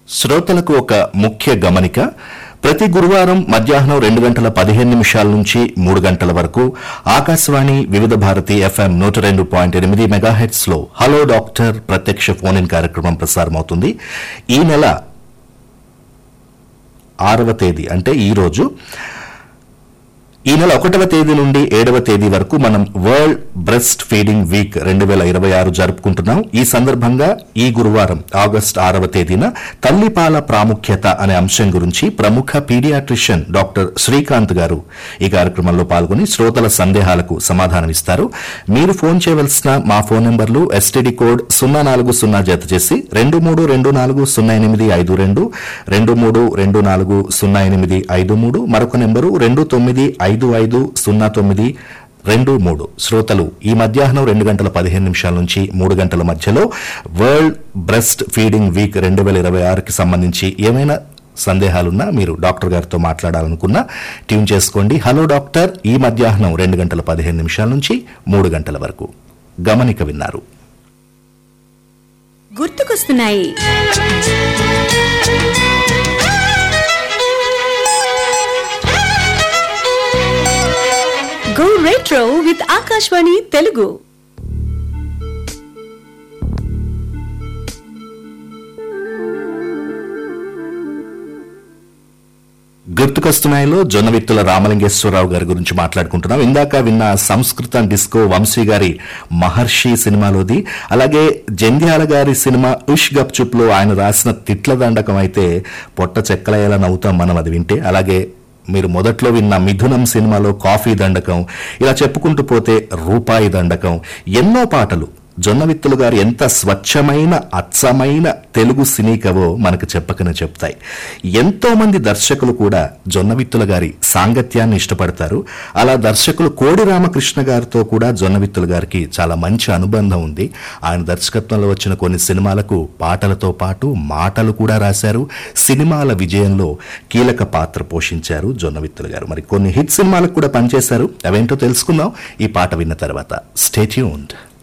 శ్రోతలకు ఒక ముఖ్య గమనిక ప్రతి గురువారం మధ్యాహ్నం రెండు గంటల పదిహేను నిమిషాల నుంచి మూడు గంటల వరకు ఆకాశవాణి వివిధ భారతి ఎఫ్ఎం నూట రెండు పాయింట్ ఎనిమిది మెగాహెట్స్ లో హలో డాక్టర్ ప్రత్యక్ష ఫోన్ ఇన్ కార్యక్రమం ప్రసారమవుతుంది ఈ నెల ఆరవ తేదీ అంటే ఈ రోజు ఈ నెల ఒకటవ తేదీ నుండి ఏడవ తేదీ వరకు మనం వరల్డ్ బ్రెస్ట్ ఫీడింగ్ వీక్ రెండు వేల ఇరవై ఆరు జరుపుకుంటున్నాం ఈ సందర్భంగా ఈ గురువారం ఆగస్టు ఆరవ తేదీన తల్లిపాల ప్రాముఖ్యత అనే అంశం గురించి ప్రముఖ పీడియాట్రిషియన్ డాక్టర్ శ్రీకాంత్ గారు ఈ కార్యక్రమంలో పాల్గొని శ్రోతల సందేహాలకు సమాధానమిస్తారు మీరు ఫోన్ చేయవలసిన మా ఫోన్ నంబర్లు ఎస్టీడీ కోడ్ సున్నా నాలుగు సున్నా జత చేసి రెండు మూడు రెండు నాలుగు సున్నా ఎనిమిది ఐదు రెండు రెండు మూడు రెండు నాలుగు సున్నా ఎనిమిది ఐదు మూడు మరొక నెంబరు రెండు తొమ్మిది ఐదు ఐదు సున్నా తొమ్మిది రెండు మూడు శ్రోతలు ఈ మధ్యాహ్నం రెండు గంటల పదిహేను నిమిషాల నుంచి మూడు గంటల మధ్యలో వరల్డ్ బ్రెస్ట్ ఫీడింగ్ వీక్ రెండు వేల ఇరవై ఆరుకి సంబంధించి ఏమైనా సందేహాలున్నా మీరు డాక్టర్ గారితో మాట్లాడాలనుకున్నా ట్యూన్ చేసుకోండి హలో డాక్టర్ ఈ మధ్యాహ్నం రెండు గంటల పదిహేను నిమిషాల నుంచి మూడు గంటల వరకు గమనిక విన్నారు గుర్తుకొస్తున్నాయి go retro with Akashvani Telugu గుర్తుకొస్తున్నాయిలో జొన్నవిత్తుల రామలింగేశ్వరరావు గారి గురించి మాట్లాడుకుంటున్నాం ఇందాక విన్న సంస్కృతం డిస్కో వంశీ గారి మహర్షి సినిమాలోది అలాగే జంధ్యాల గారి సినిమా ఉష్ గప్చుప్ లో ఆయన రాసిన తిట్ల దండకం అయితే పొట్ట చెక్కలయ్యేలా నవ్వుతాం మనం అది వింటే అలాగే మీరు మొదట్లో విన్న మిథునం సినిమాలో కాఫీ దండకం ఇలా చెప్పుకుంటూ పోతే రూపాయి దండకం ఎన్నో పాటలు జొన్నవిత్తులు గారు ఎంత స్వచ్ఛమైన అచ్చమైన తెలుగు సినీ కవో మనకు చెప్పకనే చెప్తాయి ఎంతో మంది దర్శకులు కూడా జొన్నవిత్తుల గారి సాంగత్యాన్ని ఇష్టపడతారు అలా దర్శకులు కోడి రామకృష్ణ గారితో కూడా జొన్నవిత్తుల గారికి చాలా మంచి అనుబంధం ఉంది ఆయన దర్శకత్వంలో వచ్చిన కొన్ని సినిమాలకు పాటలతో పాటు మాటలు కూడా రాశారు సినిమాల విజయంలో కీలక పాత్ర పోషించారు జొన్నవిత్తుల గారు మరి కొన్ని హిట్ సినిమాలకు కూడా పనిచేశారు అవేంటో తెలుసుకుందాం ఈ పాట విన్న తర్వాత స్టేట్యూన్డ్